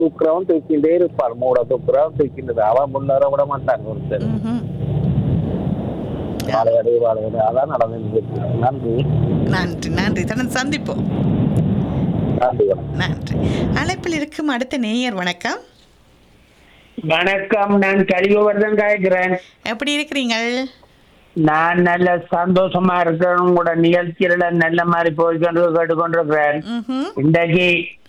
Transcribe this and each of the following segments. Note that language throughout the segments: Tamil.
தூக்குறவன் தூக்கிட்டே இருப்பான் மூட தூக்குறவன் தூக்கிட்டு அவன் முன்னேற விட மாட்டாங்க ஒருத்தர் ம்ஹும். வாழையடை வாழையடை அதான் நடந்து நன்றி நன்றி நன்றி தொடர்ந்து சந்திப்போம் நன்றி வணக்கம் நன்றி அழைப்பில் இருக்கும் அடுத்த நேயர் வணக்கம் வணக்கம் நான் கலிகோவர்தன் காய்க்கிறேன் எப்படி இருக்கிறீங்கள் நான் நல்ல சந்தோஷமா இருக்கிறேன் உங்களோட நிகழ்ச்சியில நல்ல மாதிரி போய்கொண்டு கேட்டுக்கொண்டிருக்கிறேன் ம்ஹும். இன்றைக்கு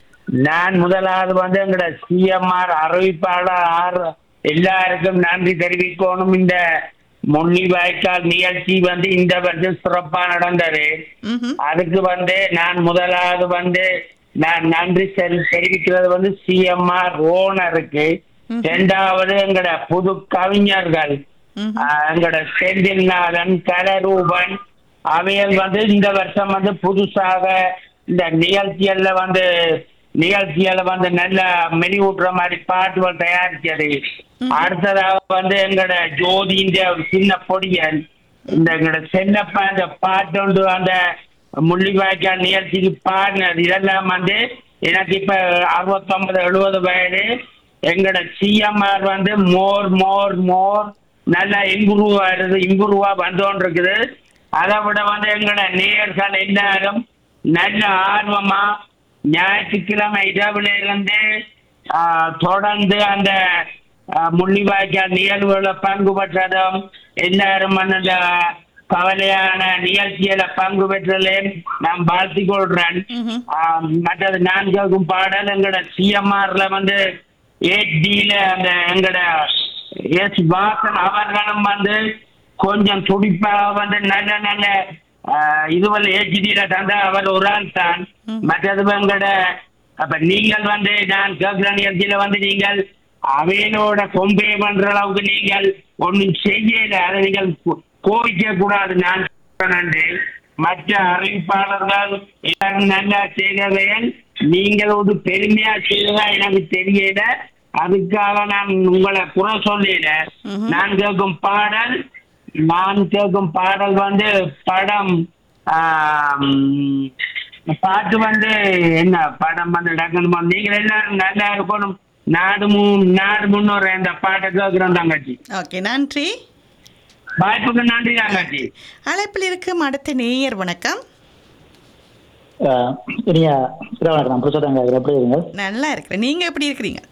நான் முதலாவது வந்து எங்களோட சிஎம்ஆர் அறிவிப்பாளர் ஆர் எல்லாருக்கும் நன்றி தெரிவிக்கணும் இந்த முள்ளிவாய்க்கால் நிகழ்ச்சி வந்து இந்த வருஷம் சிறப்பா நடந்தது ம்ஹும். அதுக்கு வந்து நான் முதலாவது வந்து நான் நன்றி தெரி- தெரிவிக்கிறது வந்து சிஎம்ஆர் ஓனருக்கு ம்ஹும். இரண்டாவது எங்கட புது கவிஞர்கள் ம்ஹும். ஆஹ், எங்கட செந்தில்நாதன் கலரூபன் அவைகள் வந்து இந்த வருஷம் வந்து புதுசாக இந்த நிகழ்ச்சிகள்ல வந்து நிகழ்ச்சிகள வந்து நல்ல மெனிவூட்டுற மாதிரி பாட்டுகள் தயாரிச்சது அடுத்ததாக வந்து எங்கட ஜோதி இந்த சின்ன பொடியன் இந்த எங்கட சென்னப்பா இந்த பாட்டு ஒன்று அந்த முள்ளிவாய்க்கால் நிகழ்ச்சிக்கு பாடினது இதெல்லாம் வந்து எனக்கு இப்ப அறுபத்தொன்பது எழுபது வயது எங்கட சிஎம்ஆர் வந்து மோர் மோர் மோர் நல்லா இம்ப்ரூவ் ஆகுது இம்ப்ரூவா வந்துட்டு இருக்குது அதை விட வந்து எங்கட நேயர்கள் எல்லாரும் நல்ல ஆர்வமா ஞாயிற்றுக்கிழமை இரவுல இருந்து ஆஹ், தொடர்ந்து அந்த ஆஹ், முள்ளிவாய்க்கால் நிகழ்வுகளை பங்கு பெற்றதும் எல்லாரும் அந்த கவலையான நிகழ்ச்சியில பங்கு பெற்றதிலே நான் வாழ்த்திக் கொள்றேன் ம்ஹும். ஆஹ், மற்றது நான் கேட்கும் பாடல் எங்கட சிஎம்ஆர்ல வந்து எயிட் டில அந்த எங்கட எஸ் வாசன் அவர்களும் வந்து கொஞ்சம் துடிப்பாக வந்து நல்ல நல்ல ஆஹ், இதுவரை ஹெச்டியில தந்த அவர் ஒரு ஆள் தான் ம். மற்றது எங்கட அப்ப நீங்கள் வந்து நான் கேட்கிற நிகழ்ச்சியில வந்து நீங்கள் அவையனோட கொம்பே பண்ற அளவுக்கு நீங்கள் ஒண்ணும் செய்யல அதை நீங்கள் கோ- கோவிக்க கூடாது நான் நன்றி மற்ற அறிவிப்பாளர்கள் எல்லாரும் நல்லா செய்தவைகள் நீங்கள் ஒரு பெருமையா செய்ததா எனக்கு தெரியல அதுக்காக நான் உங்களை குறை சொல்லல ம்ஹும். நான் கேட்கும் பாடல் நான் கேட்கும் பாடல் வந்து படம் ஆம், பாட்டு வந்து என்ன படம் வந்து டக்குனு வந்து நீங்கள் எல்லாரும் நல்லா இருக்கணும் நாடு மு- நாடு முன்னோர் இந்த பாட்டை கேட்கிறோம் தங்கச்சி ஓகே நன்றி வாய்ப்புக்கு நன்றி தங்கச்சி அழைப்பில் இருக்கும் அடுத்த நேயர் வணக்கம் ஆஹ் இனிய இரவு வணக்கம் புருஷோத்தங்க எப்படி இருங்க நல்லா இருக்கிறேன் நீங்க எப்படி இருக்கிறீங்க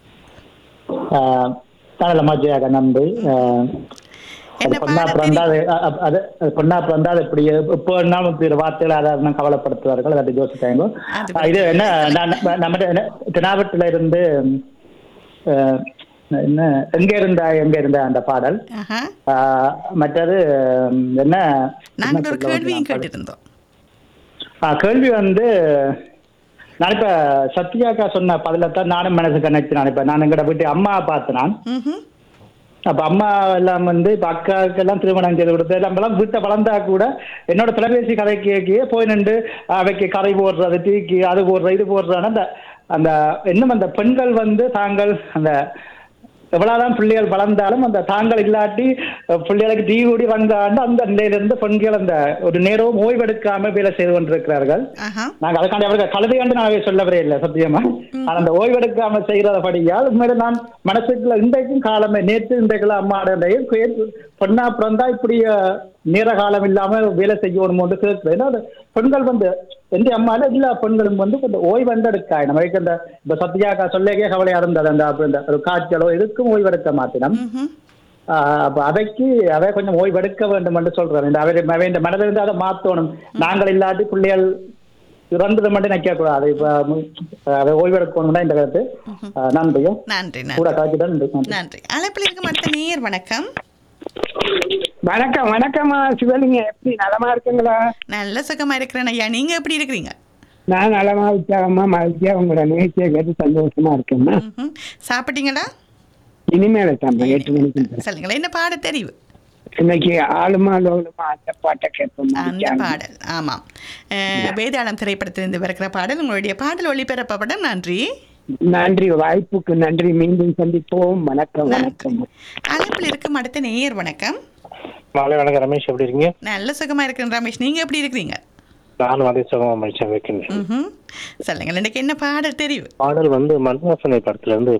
ஆஹ் நல்ல மஜ்ஜியாக நன்றி ஆஹ் என்ன அது பொண்ணா பாட பிறந்தா அது அ- அ- அது அது பொண்ணா பிறந்தா அது இப்படி இப்போ என்ன இப்படி வார்த்தைகள் அதை இன்னும் கவலைப்படுத்துவார்கள் அதை யோசிச்சாங்க அது ஆஹ் இது என்ன நான் நம்ம தெனாவட்டில இருந்து ஆஹ் என்ன எங்க இருந்தா எங்க இருந்தா அந்த பாடல் ஆஹா. ஆஹ் மற்றது உம், என்ன நாங்க என்ன ஒரு சொல்ல கேள்வியும் வந்தேன்? கேட்டிருந்தோம் ஆ, கேள்வி வந்து நான் இப்ப சத்யாக்கா சொன்ன பதில தான் நானும் மனசு கணக்கு நான் இப்ப நான் எங்கட வீட்டு அம்மா பார்த்து நான் ம்ஹும். அப்ப அம்மா எல்லாம் வந்து இப்ப அக்காவுக்கு எல்லாம் திருமணம் செய்து கொடுத்து நம்ம எல்லாம் வீட்டை வளர்ந்தா கூட என்னோட தொலைபேசி கதை கேட்க போய் நின்று அவைக்கு கதை போடுறது டீக்கு அது போடுற இது போடுறான்னு அந்த அந்த இன்னும் அந்த பெண்கள் வந்து தாங்கள் அந்த எவ்வளவுதான் பிள்ளைகள் வளர்ந்தாலும் அந்த தாங்கள் இல்லாட்டி அஹ், பிள்ளைகளுக்கு டீ கூடி வந்தாண்டு அந்த நிலையிலிருந்து பெண்கள் அந்த ஒரு நேரமும் ஓய்வெடுக்காம வேலை செய்து கொண்டிருக்கிறார்கள் ஆஹா. நாங்க அதுக்காண்டி அவர்கள் கழுதையாண்டு நான் சொல்லவே இல்லை சத்தியமா ஆனா அந்த ஓய்வெடுக்காம செய்யறபடியால் உண்மையில நான் மனசுக்குள்ள இன்றைக்கும் காலமே நேற்று இன்றைக்குள்ள அம்மாடையும் பொண்ணா பிறந்தா இப்படி அஹ், நேர காலம் இல்லாம வேலை செய்யணும் என்று கேட்கிறேன் ஏன்னா, அது பெண்கள் வந்து எந்த அம்மால எல்லா பெண்களும் வந்து கொஞ்சம் ஓய்வெடுக்கா நமக்கு அந்த இந்த சத்யாக்கா சொல்லேக்கே கவலையா இருந்தது அந்த அப்ப இந்த ஒரு காய்ச்சலோ எதுக்கும் ஓய்வெடுக்க மாட்டினம் ம்ஹும். ஆஹ் அப்ப அதைக்கு அதை கொஞ்சம் ஓய்வெடுக்க வேண்டும் என்று சொல்றேன் இந்த அவை அவை இந்த மனதிலிருந்து அதை மாத்தணும் நாங்கள் இல்லாட்டி பிள்ளைகள் இறந்தது மட்டும் நிக்க கூடாது இப்ப ம், அதை ஓய்வெடுக்கணும் தான் இந்த கருத்து ஆஹ் நன்றியும் நன்றி கூட நன்றி காய்ச்சிதான் நன்றி நன்றி அழைப்பில் இருக்கும் அடுத்த நேயர் வணக்கம் வணக்கம் வணக்கம்மா சிவலிங்க எப்படி நலமா இருக்குங்களா நல்ல சுகமா இருக்கிறேன் ஐயா நீங்க எப்படி இருக்கிறீங்க நான் நலமா உற்சாகமா மகிழ்ச்சியா உங்களோட நிகழ்ச்சியை கேட்டு சந்தோஷமா இருக்கேம்மா ம்ஹும். சாப்பிட்டீங்களா இனிமேல தாம்மா எட்டு மணிக்கு சொல்லுங்களேன் என்ன பாட தெரிவு இன்னைக்கு ஆளுமா லோலுமா அந்த பாட்டை கேட்போம் அந்த பாடல் ஆமாம் அஹ், வேதாளம் திரைப்படத்திலிருந்து பிறக்கிற பாடல் உங்களுடைய பாடல் ஒளிபரப்பப்படும் நன்றி நன்றி வாய்ப்புக்கு நன்றி மீண்டும் சந்திப்போம் வணக்கம் வணக்கம் அழைப்பில் இருக்கும் அடுத்த நேயர் வணக்கம் மாலை வணக்கம் ரமேஷ் எப்படி இருக்கீங்க நல்ல சுகமா இருக்கிறேன் ரமேஷ் நீங்க எப்படி இருக்கிறீங்க நானும் அதே சுகமா மனுஷன் வைக்கின்றேன் ம்ஹும். சொல்லுங்கள் எனக்கு என்ன பாடல் தெரியும் பாடல் வந்து மண்வாசனை படத்துல இருந்து